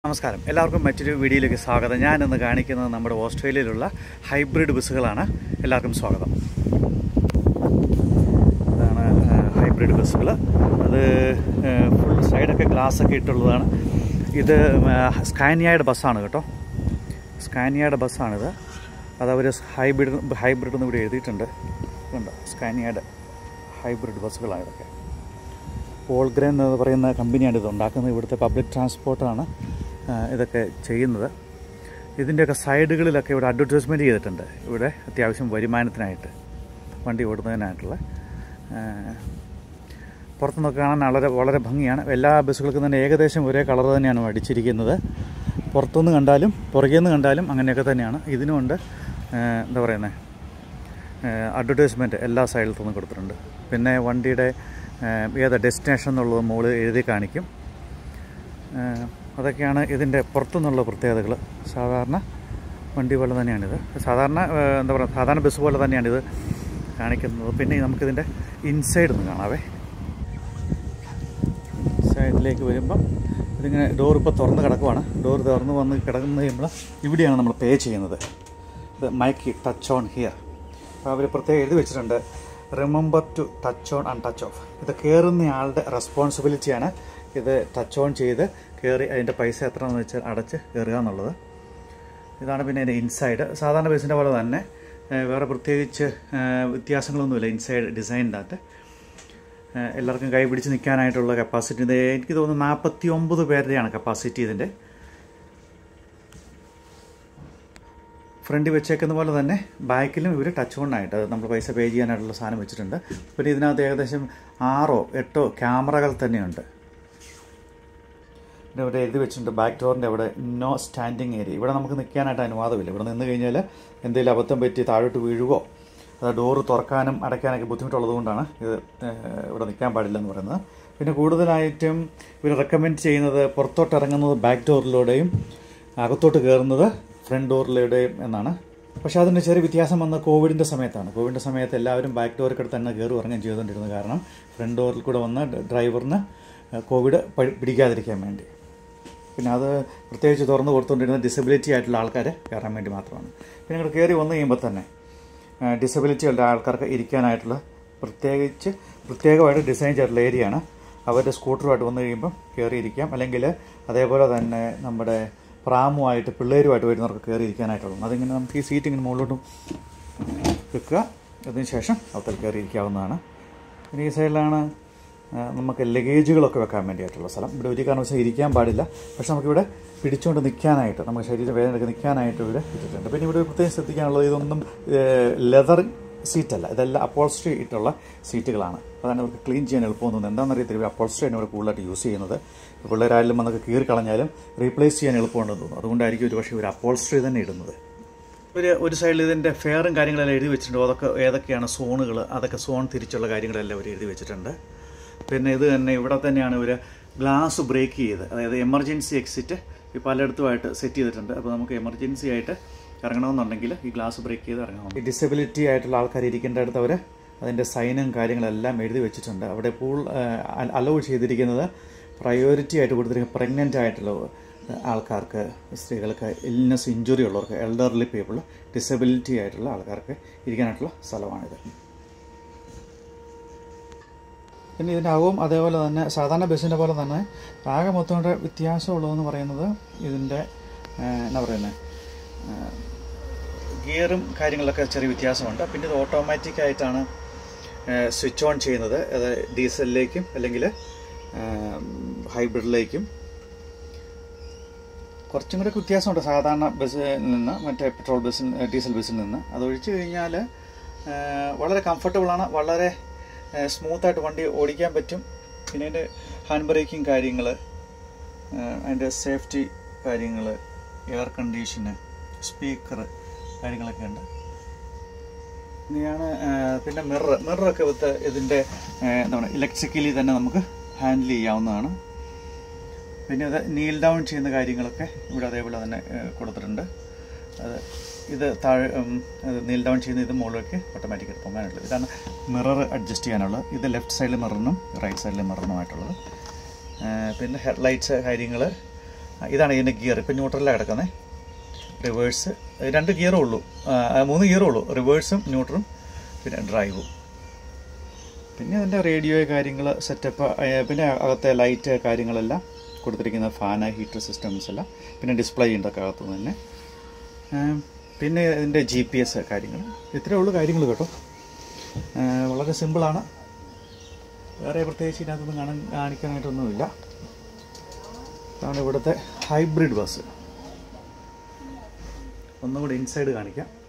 നമസ്കാരം എല്ലാവർക്കും മറ്റൊരു വീഡിയോയിലേക്ക് സ്വാഗതം ഞാൻ ഇന്ന് കാണിക്കുന്നത് നമ്മുടെ ഓസ്ട്രേലിയയിലുള്ള ഹൈബ്രിഡ് ബസ്സുകളാണ് എല്ലാവർക്കും സ്വാഗതം ഇതാണ് ആ, ഹൈബ്രിഡ് ബസ്സുകൾ അത് ഫുൾ സൈഡൊക്കെ ഗ്ലാസ്സൊക്കെ ഇട്ടുള്ളതാണ് ഇത് ആ, സ്കാനിയയുടെ ബസ്സാണ് കേട്ടോ സ്കാനിയയുടെ ബസ്സാണിത് അതവർ ഹൈബ്രിഡ് ഹൈബ്രിഡ് എന്ന് ഇവിടെ എഴുതിയിട്ടുണ്ട് ഉണ്ട് സ്കാനിയയുടെ ഹൈബ്രിഡ് ബസ്സുകളാണ് ഇതൊക്കെ പോൾഗ്രെൻ എന്ന് പറയുന്ന കമ്പനിയാണ് ഇത് ഉണ്ടാക്കുന്നത് ഇവിടുത്തെ പബ്ലിക് ട്രാൻസ്പോർട്ടാണ് ആ, ഇതൊക്കെ ചെയ്യുന്നത് ഇതിൻ്റെയൊക്കെ സൈഡുകളിലൊക്കെ ഇവിടെ അഡ്വർടൈസ്മെൻറ്റ് ചെയ്തിട്ടുണ്ട് ഇവിടെ അത്യാവശ്യം വരുമാനത്തിനായിട്ട് വണ്ടി ഓടുന്നതിനായിട്ടുള്ള ആ, പുറത്തുനിന്നൊക്കെ കാണാൻ വളരെ വളരെ ഭംഗിയാണ് എല്ലാ ബസ്സുകൾക്കും തന്നെ ഏകദേശം ഒരേ കളർ തന്നെയാണ് അടിച്ചിരിക്കുന്നത് പുറത്തുനിന്ന് കണ്ടാലും പുറകെ നിന്ന് കണ്ടാലും അങ്ങനെയൊക്കെ തന്നെയാണ് ഇതിനുമുണ്ട് ആ, എന്താ പറയുന്നത് അഡ്വർടൈസ്മെൻറ്റ് എല്ലാ സൈഡിൽ നിന്നും കൊടുത്തിട്ടുണ്ട് പിന്നെ വണ്ടിയുടെ ഏഹ്, ഏതാ ഡെസ്റ്റിനേഷൻ എന്നുള്ളത് മുകളിൽ എഴുതി കാണിക്കും ഏഹ്, അതൊക്കെയാണ് ഇതിൻ്റെ പുറത്തുനിന്നുള്ള പ്രത്യേകതകൾ സാധാരണ വണ്ടി പോലെ തന്നെയാണിത് സാധാരണ ഏഹ്, എന്താ പറയുക സാധാരണ ബസ് പോലെ തന്നെയാണിത് കാണിക്കുന്നത് പിന്നെ നമുക്കിതിൻ്റെ ഇൻസൈഡ് ഒന്ന് കാണാവേ സൈഡിലേക്ക് വരുമ്പം ഇതിങ്ങനെ ഡോർ ഇപ്പോൾ തുറന്ന് കിടക്കുവാണ് ഡോർ തുറന്ന് വന്ന് കിടക്കുന്ന കഴിയുമ്പോൾ ഇവിടെയാണ് നമ്മൾ പേ ചെയ്യുന്നത് ഇത് മൈക്ക് ടച്ച് ഓൺ ഹിയർ അപ്പോൾ അവർ പ്രത്യേകം എഴുതി വെച്ചിട്ടുണ്ട് remember to touch on and touch off ഇത് കയറുന്നയാളുടെ റെസ്പോൺസിബിലിറ്റിയാണ് ഇത് ടച്ച് ഓൺ ചെയ്ത് കയറി അതിൻ്റെ പൈസ എത്രയാണെന്ന് വെച്ചാൽ അടച്ച് കയറുക എന്നുള്ളത് ഇതാണ് പിന്നെ അതിൻ്റെ ഇൻസൈഡ് സാധാരണ ബസ്സിൻ്റെ പോലെ തന്നെ ഏഹ്, വേറെ പ്രത്യേകിച്ച് ഏഹ്, വ്യത്യാസങ്ങളൊന്നുമില്ല ഇൻസൈഡ് ഡിസൈനിൻ്റെ അകത്ത് ഏഹ്, എല്ലാവർക്കും കൈ പിടിച്ച് നിൽക്കാനായിട്ടുള്ള കപ്പാസിറ്റി ഇത് എനിക്ക് തോന്നുന്നു നാൽപ്പത്തി ഒമ്പത് പേരുടെയാണ് കപ്പാസിറ്റി ഇതിൻ്റെ ഫ്രണ്ടിൽ വെച്ചേക്കുന്ന പോലെ തന്നെ ബാക്കിലും ഇവർ ടച്ച് ഓണായിട്ട് നമ്മൾ പൈസ പേ ചെയ്യാനായിട്ടുള്ള സാധനം വെച്ചിട്ടുണ്ട് പിന്നെ ഇതിനകത്ത് ഏകദേശം ആറോ എട്ടോ ക്യാമറകൾ തന്നെയുണ്ട് പിന്നെ ഇവിടെ എഴുതി വെച്ചിട്ടുണ്ട് ബാക്ക് ഡോറിൻ്റെ അവിടെ നോ സ്റ്റാൻഡിങ് ഏരിയ ഇവിടെ നമുക്ക് നിൽക്കാനായിട്ട് അനുവാദമില്ല ഇവിടെ നിന്ന് കഴിഞ്ഞാൽ എന്തെങ്കിലും അബദ്ധം പറ്റി താഴോട്ട് വീഴുകയോ അത് ഡോറ് തുറക്കാനും അടയ്ക്കാനൊക്കെ ബുദ്ധിമുട്ടുള്ളത് കൊണ്ടാണ് ഇത് ഏഹ്, ഇവിടെ നിൽക്കാൻ പാടില്ല എന്ന് പറയുന്നത് പിന്നെ കൂടുതലായിട്ടും ഇവർ റെക്കമെൻഡ് ചെയ്യുന്നത് പുറത്തോട്ട് ഇറങ്ങുന്നത് ബാക്ക് ഡോറിലൂടെയും അകത്തോട്ട് കയറുന്നത് ഫ്രണ്ട് ഡോറിലൂടെയും എന്നാണ് പക്ഷേ അതിന് ചെറിയ വ്യത്യാസം വന്ന കോവിഡിൻ്റെ സമയത്താണ് കോവിഡിൻ്റെ സമയത്ത് എല്ലാവരും ബാക്ക് ഡോറിൽ കൂടെ തന്നെ കയറി ഇറങ്ങുകയും ചെയ്തുകൊണ്ടിരുന്നത് കാരണം ഫ്രണ്ട് ഡോറിൽ കൂടെ വന്ന ഡ്രൈവറിന് കോവിഡ് പ- പിടിക്കാതിരിക്കാൻ വേണ്ടി പിന്നെ അത് പ്രത്യേകിച്ച് തുറന്ന് കൊടുത്തുകൊണ്ടിരുന്ന ഡിസബിലിറ്റി ആയിട്ടുള്ള ആൾക്കാർ കയറാൻ വേണ്ടി മാത്രമാണ് പിന്നെ ഇങ്ങോട്ട് കയറി വന്നു കഴിയുമ്പോൾ തന്നെ ഡിസബിലിറ്റി ഉള്ള ആൾക്കാർക്ക് ഇരിക്കാനായിട്ടുള്ള പ്രത്യേകിച്ച് പ്രത്യേകമായിട്ട് ഡിസൈൻ ചെയ്തിട്ടുള്ള ഏരിയയാണ് അവരുടെ സ്കൂട്ടറുമായിട്ട് വന്നു കഴിയുമ്പോൾ കയറി ഇരിക്കാം അല്ലെങ്കിൽ അതേപോലെ തന്നെ നമ്മുടെ പ്രാമുമായിട്ട് പിള്ളേരുമായിട്ട് വരുന്നവർക്ക് കയറി ഇരിക്കാനായിട്ടുള്ളത് അതിങ്ങനെ നമുക്ക് ഈ സീറ്റ് ഇങ്ങനെ മുകളിലോട്ടും വെക്കുക അതിന് ശേഷം അവത്തിൽ കയറി ഇരിക്കാവുന്നതാണ് പിന്നെ ഈ സൈഡിലാണ് ആ, നമുക്ക് ലഗേജുകളൊക്കെ വെക്കാൻ വേണ്ടിയിട്ടുള്ള സ്ഥലം ഇവിടെ ഒരു കാരണവശാലും ഇരിക്കാൻ പാടില്ല പക്ഷെ നമുക്കിവിടെ പിടിച്ചുകൊണ്ട് നിൽക്കാനായിട്ട് നമ്മുടെ ശരീരം വേദനയൊക്കെ നിൽക്കാനായിട്ട് ഇവിടെ ഇട്ടിട്ടുണ്ട് പിന്നെ ഇവിടെ ഒരു പ്രത്യേകം ശ്രദ്ധിക്കാനുള്ളത് ഇതൊന്നും ലെതർ സീറ്റല്ല ഇതെല്ലാം അപ്പോൾസ്ട്രി ഇട്ടുള്ള സീറ്റുകളാണ് അതാണ് അവർക്ക് ക്ലീൻ ചെയ്യാൻ എളുപ്പമൊന്നും എന്താണെന്ന് അറിയത്തില്ല അപ്പോൾസ്ട്രി ആണ് ഇവിടെ കൂടുതലായിട്ട് യൂസ് ചെയ്യുന്നത് പിള്ളേരായാലും വന്നൊക്കെ കീറി കളഞ്ഞാലും റീപ്ലേസ് ചെയ്യാൻ എളുപ്പമുണ്ടെന്ന് തോന്നുന്നു അതുകൊണ്ടായിരിക്കും ഒരു പക്ഷേ ഒരു അപ്പോൾസ്ട്രി തന്നെ ഇടുന്നത് ഒരു ഒരു സൈഡിൽ ഇതിൻ്റെ ഫെയറും കാര്യങ്ങളെല്ലാം എഴുതി വെച്ചിട്ടുണ്ട് അതൊക്കെ ഏതൊക്കെയാണ് സോണുകൾ അതൊക്കെ സോൺ തിരിച്ചുള്ള കാര്യങ്ങളെല്ലാം അവർ എഴുതി വെച്ചിട്ടുണ്ട് പിന്നെ ഇത് തന്നെ ഇവിടെ തന്നെയാണ് ഇവർ ഗ്ലാസ് ബ്രേക്ക് ചെയ്ത് അതായത് എമർജൻസി എക്സിറ്റ് ഈ പലയിടത്തുമായിട്ട് സെറ്റ് ചെയ്തിട്ടുണ്ട് അപ്പോൾ നമുക്ക് എമർജൻസി ആയിട്ട് ഇറങ്ങണമെന്നുണ്ടെങ്കിൽ ഈ ഗ്ലാസ് ബ്രേക്ക് ചെയ്ത് ഇറങ്ങണം ഈ ഡിസബിലിറ്റി ആയിട്ടുള്ള ആൾക്കാർ ഇരിക്കേണ്ട അടുത്ത് അവർ അതിൻ്റെ സൈനും കാര്യങ്ങളെല്ലാം എഴുതി വെച്ചിട്ടുണ്ട് അവിടെ പൂൾ അലൗ ചെയ്തിരിക്കുന്നത് പ്രയോറിറ്റി ആയിട്ട് കൊടുത്തിരിക്കുന്ന പ്രഗ്നൻ്റ് ആയിട്ടുള്ള ആൾക്കാർക്ക് സ്ത്രീകൾക്ക് ഇൽനെസ് ഇഞ്ചുറി ഉള്ളവർക്ക് എൽഡർലി പീപ്പിൾ ഡിസബിലിറ്റി ആയിട്ടുള്ള ആൾക്കാർക്ക് ഇരിക്കാനായിട്ടുള്ള സ്ഥലമാണിത് പിന്നെ ഇതിൻ്റെ അകവും അതേപോലെ തന്നെ സാധാരണ ബസ്സിൻ്റെ പോലെ തന്നെ ആകെ മൊത്തം വ്യത്യാസമുള്ളതെന്ന് പറയുന്നത് ഇതിൻ്റെ ഏഹ്, എന്നാ പറയുന്നത് ഗിയറും കാര്യങ്ങളൊക്കെ ചെറിയ വ്യത്യാസമുണ്ട് പിന്നെ ഇത് ഓട്ടോമാറ്റിക് ആയിട്ടാണ് സ്വിച്ച് ഓൺ ചെയ്യുന്നത് അത് ഡീസലിലേക്കും അല്ലെങ്കിൽ ഹൈബ്രിഡിലേക്കും കുറച്ചും കൂടെ വ്യത്യാസമുണ്ട് സാധാരണ ബസ്സിൽ നിന്ന് മറ്റേ പെട്രോൾ ബസ്സിൽ ഡീസൽ ബസ്സിൽ നിന്ന് അതൊഴിച്ച് കഴിഞ്ഞാൽ വളരെ കംഫർട്ടബിളാണ് വളരെ സ്മൂത്തായിട്ട് വണ്ടി ഓടിക്കാൻ പറ്റും പിന്നെ അതിൻ്റെ ഹാൻഡ് ബ്രേക്കിംഗ് കാര്യങ്ങൾ അതിൻ്റെ സേഫ്റ്റി കാര്യങ്ങൾ എയർ കണ്ടീഷന് സ്പീക്കർ കാര്യങ്ങളൊക്കെ ഉണ്ട് ഇനിയാണ് പിന്നെ മിറർ മിററൊക്കെ വിത്ത് ഇതിൻ്റെ എന്താ പറയുക ഇലക്ട്രിക്കലി തന്നെ നമുക്ക് ഹാൻഡിൽ ചെയ്യാവുന്നതാണ് പിന്നെ ഇത് നീൽ ഡൗൺ ചെയ്യുന്ന കാര്യങ്ങളൊക്കെ ഇവിടെ അതേപോലെ തന്നെ ഏഹ്, കൊടുത്തിട്ടുണ്ട് അത് ഇത് താഴെ ഉം, അത് നീൽ ഡൗൺ ചെയ്യുന്ന ഇത് മുകളിലേക്ക് ഓട്ടോമാറ്റിക് പൊങ്ങാനുള്ളത് ഇതാണ് മിറർ അഡ്ജസ്റ്റ് ചെയ്യാനുള്ളത് ഇത് ലെഫ്റ്റ് സൈഡിൽ മിററിനും റൈറ്റ് സൈഡിൽ മിററിനുമായിട്ടുള്ളത് ഏഹ്, പിന്നെ ഹെഡ്ലൈറ്റ്സ് കാര്യങ്ങൾ ആ, ഇതാണ് ഇതിൻ്റെ ഗിയർ ഇപ്പം ന്യൂട്രലാണ് കിടക്കുന്നത് റിവേഴ്സ് രണ്ട് ഗിയറേ ഉള്ളൂ ആ, ആ, മൂന്ന് ഗിയറേ ഉള്ളൂ റിവേഴ്സും ന്യൂട്രലും പിന്നെ ഡ്രൈവും പിന്നെ അതിൻ്റെ റേഡിയോ കാര്യങ്ങൾ സെറ്റപ്പ് പിന്നെ അകത്തെ ലൈറ്റ് കാര്യങ്ങളെല്ലാം കൊടുത്തിരിക്കുന്ന ഫാന് ഹീറ്റർ സിസ്റ്റംസ് എല്ലാം പിന്നെ ഡിസ്പ്ലേ ഉണ്ടൊക്കെ അകത്ത് തന്നെ ആ, പിന്നെ ഇതിൻ്റെ ജി പി എസ് കാര്യങ്ങൾ ഇത്രയേ ഉള്ളൂ കാര്യങ്ങൾ കേട്ടോ ആ, വളരെ സിമ്പിളാണ് വേറെ പ്രത്യേകിച്ച് ഇതിനകത്തൊന്നും കാണാൻ കാണിക്കാനായിട്ടൊന്നുമില്ല ഇതാണ് ഇവിടുത്തെ ഹൈബ്രിഡ് ബസ് ഒന്നുകൂടി ഇൻസൈഡ് കാണിക്കാം